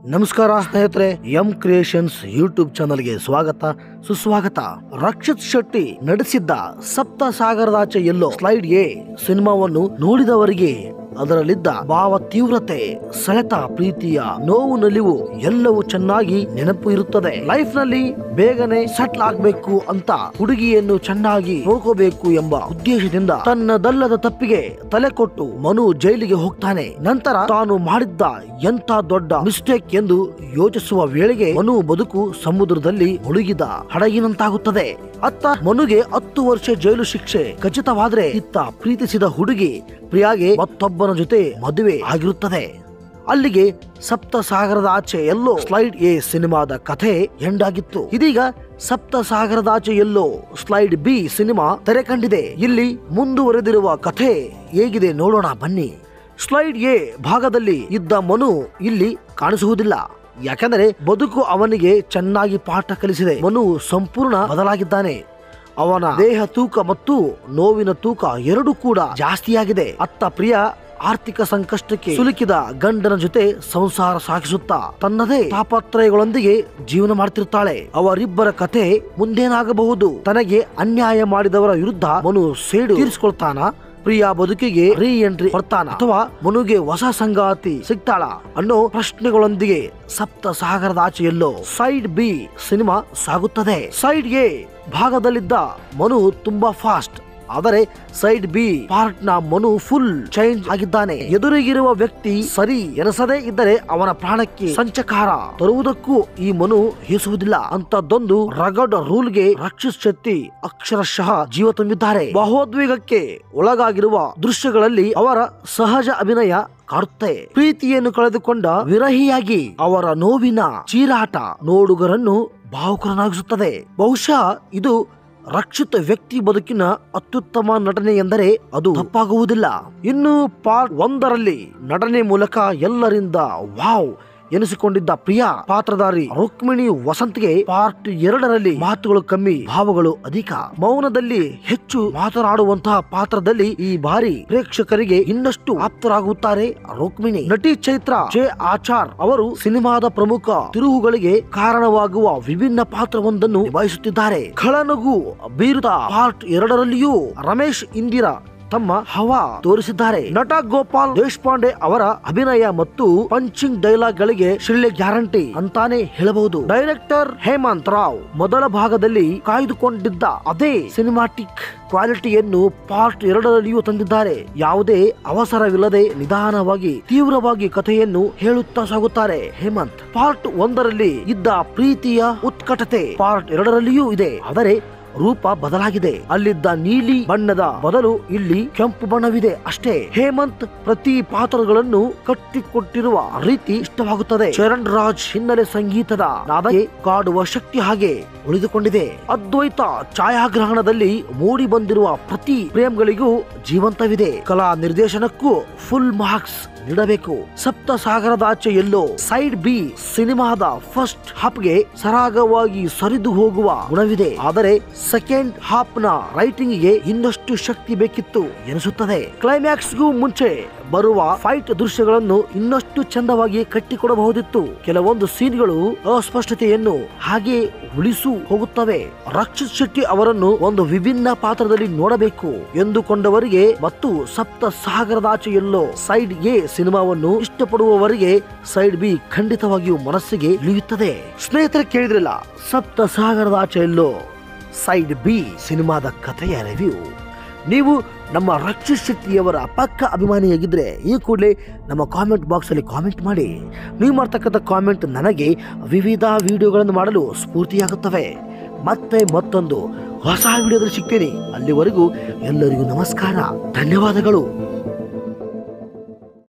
ನಮಸ್ಕಾರ ಸ್ನೇಹಿತರೆ M creations YouTube ಚಾನಲ್ಗೆ ಸ್ವಾಗತ ಸುಸ್ವಾಗತ ರಕ್ಷಿತ್ ಶೆಟ್ಟಿ ನಡೆಸಿದ್ದ ಸಪ್ತ ಸಾಗರದಾಚೆ ಎಲ್ಲೋ ಸ್ಲೈಡ್ ಎ ಸಿನಿಮಾವನ್ನು ನೋಡಿದವರಿಗೆ ಅದರಲ್ಲಿದ್ದ ಭಾವ ತೀವ್ರತೆ ಸೆಳೆತ ಪ್ರೀತಿಯ ನೋವು ನಲಿವು ಎಲ್ಲವೂ ಚೆನ್ನಾಗಿ ನೆನಪು ಇರುತ್ತದೆ ಲೈಫ್ ನಲ್ಲಿ ಬೇಗನೆ ಸೆಟ್ಲ್ ಆಗ್ಬೇಕು ಅಂತ ಹುಡುಗಿಯನ್ನು ಚೆನ್ನಾಗಿ ನೋಡ್ಕೋಬೇಕು ಎಂಬ ಉದ್ದೇಶದಿಂದ ತನ್ನದಲ್ಲದ ತಪ್ಪಿಗೆ ತಲೆ ಕೊಟ್ಟು ಮನು ಜೈಲಿಗೆ ಹೋಗ್ತಾನೆ ನಂತರ ತಾನು ಮಾಡಿದ್ದ ಎಂತ ದೊಡ್ಡ ಮಿಸ್ಟೇಕ್ ಎಂದು ಯೋಚಿಸುವ ವೇಳೆಗೆ ಮನು ಬದುಕು ಸಮುದ್ರದಲ್ಲಿ ಮುಳುಗಿದ ಹಡಗಿನಂತಾಗುತ್ತದೆ ಅತ್ತ ಮನುಗೆ ಹತ್ತು ವರ್ಷ ಜೈಲು ಶಿಕ್ಷೆ ಖಚಿತವಾದ್ರೆ ಇತ್ತ ಪ್ರೀತಿಸಿದ ಹುಡುಗಿ ಪ್ರಿಯಾಗೆ ಮತ್ತೊಬ್ಬನ ಜೊತೆ ಮದುವೆ ಆಗಿರುತ್ತದೆ ಅಲ್ಲಿಗೆ ಸಪ್ತ ಸಾಗರದ ಆಚೆ ಎಲ್ಲೋ ಸ್ಲೈಡ್ ಎ ಸಿನಿಮಾದ ಕಥೆ ಎಂಡಾಗಿತ್ತು ಇದೀಗ ಸಪ್ತ ಸಾಗರದ ಆಚೆ ಎಲ್ಲೋ ಸ್ಲೈಡ್ ಬಿ ಸಿನಿಮಾ ತೆರೆ ಕಂಡಿದೆ ಇಲ್ಲಿ ಮುಂದುವರೆದಿರುವ ಕಥೆ ಹೇಗಿದೆ ನೋಡೋಣ ಬನ್ನಿ ಸ್ಲೈಡ್ ಎ ಭಾಗದಲ್ಲಿ ಇದ್ದ ಮನು ಇಲ್ಲಿ ಕಾಣಿಸುವುದಿಲ್ಲ ಯಾಕೆಂದರೆ ಬದುಕು ಅವನಿಗೆ ಚೆನ್ನಾಗಿ ಪಾಠ ಕಲಿಸಿದೆ ಮನು ಸಂಪೂರ್ಣ ಬದಲಾಗಿದ್ದಾನೆ ಅವನ ದೇಹ ತೂಕ ಮತ್ತು ನೋವಿನ ತೂಕ ಎರಡೂ ಕೂಡ ಜಾಸ್ತಿಯಾಗಿದೆ ಅತ್ತ ಪ್ರಿಯ ಆರ್ಥಿಕ ಸಂಕಷ್ಟಕ್ಕೆ ಸಿಲುಕಿದ ಗಂಡನ ಜೊತೆ ಸಂಸಾರ ಸಾಗಿಸುತ್ತಾ ತನ್ನದೇ ತಾಪತ್ರಯಗಳೊಂದಿಗೆ ಜೀವನ ಮಾಡ್ತಿರ್ತಾಳೆ ಅವರಿಬ್ಬರ ಕತೆ ಮುಂದೇನಾಗಬಹುದು ತನಗೆ ಅನ್ಯಾಯ ಮಾಡಿದವರ ವಿರುದ್ಧ ಮನು ಸೇಡು ತೀರಿಸಿಕೊಳ್ತಾನ ಪ್ರಿಯ ಬದುಕಿಗೆ ರೀ ಎಂಟ್ರಿ ಬರ್ತಾನ ಅಥವಾ ಮನುಗೆ ಹೊಸ ಸಂಗಾತಿ ಸಿಗ್ತಾಳ ಅನ್ನೋ ಪ್ರಶ್ನೆಗಳೊಂದಿಗೆ ಸಪ್ತ ಸಾಗರದ ಆಚೆಯಲ್ಲೋ ಸೈಡ್ ಬಿ ಸಿನಿಮಾ ಸಾಗುತ್ತದೆ ಸೈಡ್ ಎ ಭಾಗದಲ್ಲಿದ್ದ ಮನು ತುಂಬಾ ಫಾಸ್ಟ್ ಆದರೆ ಸೈಡ್ ಬಿ ಪಾರ್ಟ್ ನ ಮನು ಫುಲ್ ಚೇಂಜ್ ಆಗಿದ್ದಾನೆ ಎದುರಿಗಿರುವ ವ್ಯಕ್ತಿ ಸರಿ ಎನಿಸದೇ ಇದ್ದರೆ ಅವನ ಪ್ರಾಣಕ್ಕೆ ಸಂಚಕಾರ ತರುವುದಕ್ಕೂ ಈ ಮನು ಹಿಸುವುದಿಲ್ಲ ಅಂತದ್ದೊಂದು ರಗಡ್ ರೂಲ್ಗೆ ರಕ್ಷಿತ್ ಶೆಟ್ಟಿ ಅಕ್ಷರಶಃ ಜೀವ ತುಂಬಿದ್ದಾರೆ ಭಾವೋದ್ವೇಗಕ್ಕೆ ಒಳಗಾಗಿರುವ ದೃಶ್ಯಗಳಲ್ಲಿ ಅವರ ಸಹಜ ಅಭಿನಯ ಕಾಡುತ್ತೆ ಪ್ರೀತಿಯನ್ನು ಕಳೆದುಕೊಂಡ ವಿರಹಿಯಾಗಿ ಅವರ ನೋವಿನ ಚೀರಾಟ ನೋಡುಗರನ್ನು ಭಾವುಕರನ್ನಾಗಿಸುತ್ತದೆ ಬಹುಶಃ ಇದು ರಕ್ಷಿತ ವ್ಯಕ್ತಿ ಬದುಕಿನ ಅತ್ಯುತ್ತಮ ನಟನೆ ಎಂದರೆ ಅದು ತಪ್ಪಾಗುವುದಿಲ್ಲ ಇನ್ನು ಪಾರ್ಟ್ ಒಂದರಲ್ಲಿ ನಟನೆ ಮೂಲಕ ಎಲ್ಲರಿಂದ ವಾವ್ ಎನಿಸಿಕೊಂಡಿದ್ದ ಪ್ರಿಯ ಪಾತ್ರಧಾರಿ ರುಕ್ಮಿಣಿ ವಸಂತ್ಗೆ ಪಾರ್ಟ್ ಎರಡರಲ್ಲಿ ಮಾತುಗಳು ಕಮ್ಮಿ ಭಾವಗಳು ಅಧಿಕ ಮೌನದಲ್ಲಿ ಹೆಚ್ಚು ಮಾತನಾಡುವಂತಹ ಪಾತ್ರದಲ್ಲಿ ಈ ಬಾರಿ ಪ್ರೇಕ್ಷಕರಿಗೆ ಇನ್ನಷ್ಟು ಆಪ್ತರಾಗುತ್ತಾರೆ ರುಕ್ಮಿಣಿ ನಟಿ ಚೈತ್ರ ಜೆ ಆಚಾರ್ ಅವರು ಸಿನಿಮಾದ ಪ್ರಮುಖ ತಿರುವುಗಳಿಗೆ ಕಾರಣವಾಗುವ ವಿಭಿನ್ನ ಪಾತ್ರವೊಂದನ್ನು ನಿಭಾಯಿಸುತ್ತಿದ್ದಾರೆ ಖಳನಗು ಬೀರುತ್ತಾ ಪಾರ್ಟ್ ಎರಡರಲ್ಲಿಯೂ ರಮೇಶ್ ಇಂದಿರಾ ತಮ್ಮ ಹವಾ ತೋರಿಸಿದ್ದಾರೆ ನಟ ಗೋಪಾಲ್ ದೇಶಪಾಂಡೆ ಅವರ ಅಭಿನಯ ಮತ್ತು ಪಂಚಿಂಗ್ ಡೈಲಾಗ್ ಗಳಿಗೆ ಶಿಳ್ಳೆ ಗ್ಯಾರಂಟಿ ಅಂತಾನೆ ಹೇಳಬಹುದು ಡೈರೆಕ್ಟರ್ ಹೇಮಂತ್ ರಾವ್ ಮೊದಲ ಭಾಗದಲ್ಲಿ ಕಾಯ್ದುಕೊಂಡಿದ್ದ ಅದೇ ಸಿನಿಮಾಟಿಕ್ ಕ್ವಾಲಿಟಿಯನ್ನು ಪಾರ್ಟ್ ಎರಡರಲ್ಲಿಯೂ ತಂದಿದ್ದಾರೆ ಯಾವುದೇ ಅವಸರವಿಲ್ಲದೆ ನಿಧಾನವಾಗಿ ತೀವ್ರವಾಗಿ ಕಥೆಯನ್ನು ಹೇಳುತ್ತಾ ಸಾಗುತ್ತಾರೆ ಹೇಮಂತ್ ಪಾರ್ಟ್ ಒಂದರಲ್ಲಿ ಇದ್ದ ಪ್ರೀತಿಯ ಉತ್ಕಟತೆ ಪಾರ್ಟ್ ಎರಡರಲ್ಲಿಯೂ ಇದೆ ಆದರೆ ರೂಪ ಬದಲಾಗಿದೆ ಅಲ್ಲಿದ್ದ ನೀಲಿ ಬಣ್ಣದ ಬದಲು ಇಲ್ಲಿ ಕೆಂಪು ಬಣ್ಣವಿದೆ ಅಷ್ಟೇ ಹೇಮಂತ್ ಪ್ರತಿ ಪಾತ್ರಗಳನ್ನು ಕಟ್ಟಿಕೊಟ್ಟಿರುವ ರೀತಿ ಇಷ್ಟವಾಗುತ್ತದೆ ಚರಣ್ ರಾಜ್ ಹಿನ್ನೆಲೆ ಸಂಗೀತದ ನಾದಕ್ಕೆ ಕಾಡುವ ಶಕ್ತಿ ಹಾಗೆ ಉಳಿದುಕೊಂಡಿದೆ ಅದ್ವೈತ ಛಾಯಾಗ್ರಹಣದಲ್ಲಿ ಮೂಡಿ ಬಂದಿರುವ ಪ್ರತಿ ಫ್ರೇಮ್ಗಳಿಗೂ ಜೀವಂತವಿದೆ ಕಲಾ ನಿರ್ದೇಶನಕ್ಕೂ ಫುಲ್ ಮಾರ್ಕ್ಸ್ ನೀಡಬೇಕು ಸಪ್ತ ಸಾಗರದಾಚೆ ಎಲ್ಲೋ ಸೈಡ್ ಬಿ ಸಿನಿಮಾದ ಫಸ್ಟ್ ಹಾಪ್ಗೆ ಸರಾಗವಾಗಿ ಸರಿದು ಹೋಗುವ ಗುಣವಿದೆ ಆದರೆ ಸೆಕೆಂಡ್ ಹಾಪ್ ನ ರೈಟಿಂಗ್ ಗೆ ಇನ್ನಷ್ಟು ಶಕ್ತಿ ಬೇಕಿತ್ತು ಎನಿಸುತ್ತದೆ ಕ್ಲೈಮ್ಯಾಕ್ಸ್ಗೂ ಮುಂಚೆ ಬರುವ ಫೈಟ್ ದೃಶ್ಯಗಳನ್ನು ಇನ್ನಷ್ಟು ಚಂದವಾಗಿ ಕಟ್ಟಿಕೊಡಬಹುದಿತ್ತು ಕೆಲವೊಂದು ಸೀನ್ಗಳು ಅಸ್ಪಷ್ಟತೆಯನ್ನು ಹಾಗೆ ಉಳಿಸು ಹೋಗುತ್ತವೆ ರಕ್ಷಿತ್ ಶೆಟ್ಟಿ ಅವರನ್ನು ಒಂದು ವಿಭಿನ್ನ ಪಾತ್ರದಲ್ಲಿ ನೋಡಬೇಕು ಎಂದುಕೊಂಡವರಿಗೆ ಮತ್ತು ಸಪ್ತ ಸಾಗರದಾಚೆ ಎಲ್ಲೋ ಸೈಡ್ ಎ ಸಿನಿಮಾವನ್ನು ಇಷ್ಟಪಡುವವರಿಗೆ ಸೈಡ್ ಬಿ ಖಂಡಿತವಾಗಿಯೂ ಮನಸ್ಸಿಗೆ ಇಳಿಯುತ್ತದೆ ಸ್ನೇಹಿತರೆ ಕೇಳಿದ್ರಲ್ಲ ಸಪ್ತ ಸಾಗರದಾಚೆ ಎಲ್ಲೋ ಸೈಡ್ ಬಿ ಸಿನಿಮಾದ ಕಥೆಯ ರಿವ್ಯೂ ನೀವು ನಮ್ಮ ರಕ್ಷಿತ್ ಶೆಟ್ಟಿಯವರ ಪಕ್ಕ ಅಭಿಮಾನಿಯಾಗಿದ್ದರೆ ಈ ಕೂಡಲೇ ನಮ್ಮ ಕಾಮೆಂಟ್ ಬಾಕ್ಸಲ್ಲಿ ಕಾಮೆಂಟ್ ಮಾಡಿ ನೀವು ಮಾಡ್ತಕ್ಕಂಥ ಕಾಮೆಂಟ್ ನನಗೆ ವಿವಿಧ ವಿಡಿಯೋಗಳನ್ನು ಮಾಡಲು ಸ್ಫೂರ್ತಿಯಾಗುತ್ತವೆ ಮತ್ತೆ ಮತ್ತೊಂದು ಹೊಸ ವಿಡಿಯೋದಲ್ಲಿ ಸಿಗ್ತೀನಿ ಅಲ್ಲಿವರೆಗೂ ಎಲ್ಲರಿಗೂ ನಮಸ್ಕಾರ ಧನ್ಯವಾದಗಳು